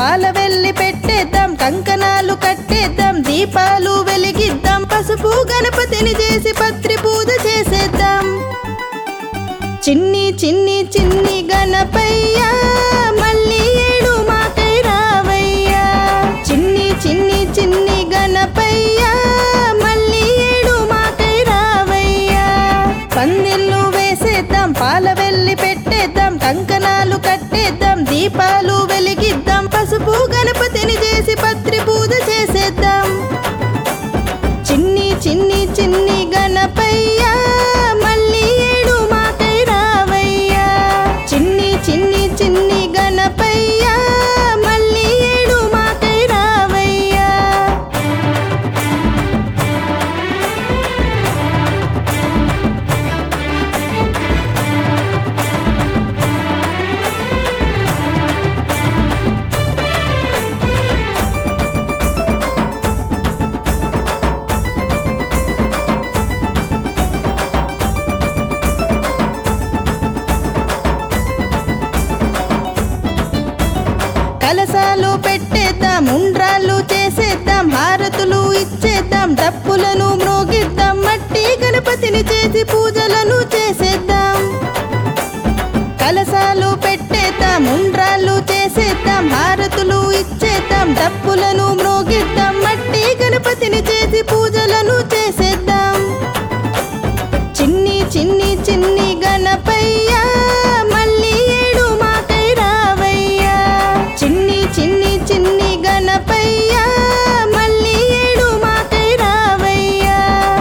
పాల వెళ్ళి పెట్టేద్దాం కంకణాలు కట్టేద్దాం దీపాలు వెలిగిద్దాం పసుపు గణపతిని చేసి పత్రి పూజ చేసేద్దాం చిన్ని చిన్ని చిన్ని గణపయ్య మళ్ళీ ఏడు మాకై రావయ్యా చిన్ని చిన్ని చిన్ని గణపయ్య మళ్ళీ ఏడు మాకై రావయ్యా పందిళ్ళు వేసేద్దాం పాల వెళ్ళి పెట్టేద్దాం కంకణాలు కట్టేద్దాం దీపాలు వెలిగిద్దాం పసుపు గణపతిని చేసి పత్రి పూజ చేసేద్దాం చిన్ని చిన్ని చిన్ని గణపయ్య మళ్ళీ ఏడు మాకై రావయ్యా చిన్ని చిన్ని చిన్ని గణపయ్య మళ్ళీ ఏడు మాకై రావయ్యా కలసాలు పెట్టేద్దాం ఉండ్రాళ్ళు చేసేద్దాం హారతులు ఇచ్చేద్దాం డప్పులను మ్రోగిద్దాం మట్టి గణపతిని చేసి పూజలను చేసేద్దాం కలసాలు పెట్టేద్దాం ఉండ్రాళ్ళు చేసేద్దాం హారతులు ఇచ్చేద్దాం డప్పులను మ్రోగిద్దాం మట్టి గణపతిని చేసి పూజలను చేసేద్దాం చిన్ని చిన్ని చిన్ని గణపయ్య మళ్ళీ ఏడు మాకై రావయ్యా చిన్ని చిన్ని చిన్ని గణపయ్య మళ్ళీ ఏడు మాకై రావయ్యా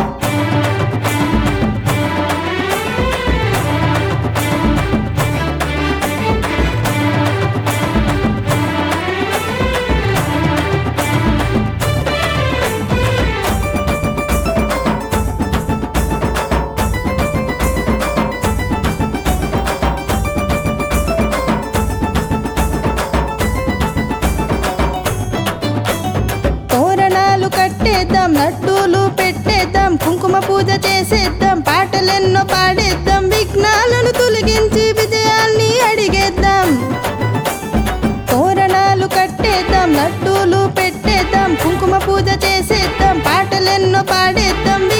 తోరణాలు కట్టేద్దాం లడ్డూలు పెట్టేద్దాం కుంకుమ పూజ చేసేద్దాం పాటలెన్నో పాడేద్దాం విఘ్నాలను తొలగించి విజయాల్ని అడిగేద్దాం తోరణాలు కట్టేద్దాం లడ్డూలు పెట్టేద్దాం కుంకుమ పూజ చేసేద్దాం పాటలెన్నో పాడేద్దాం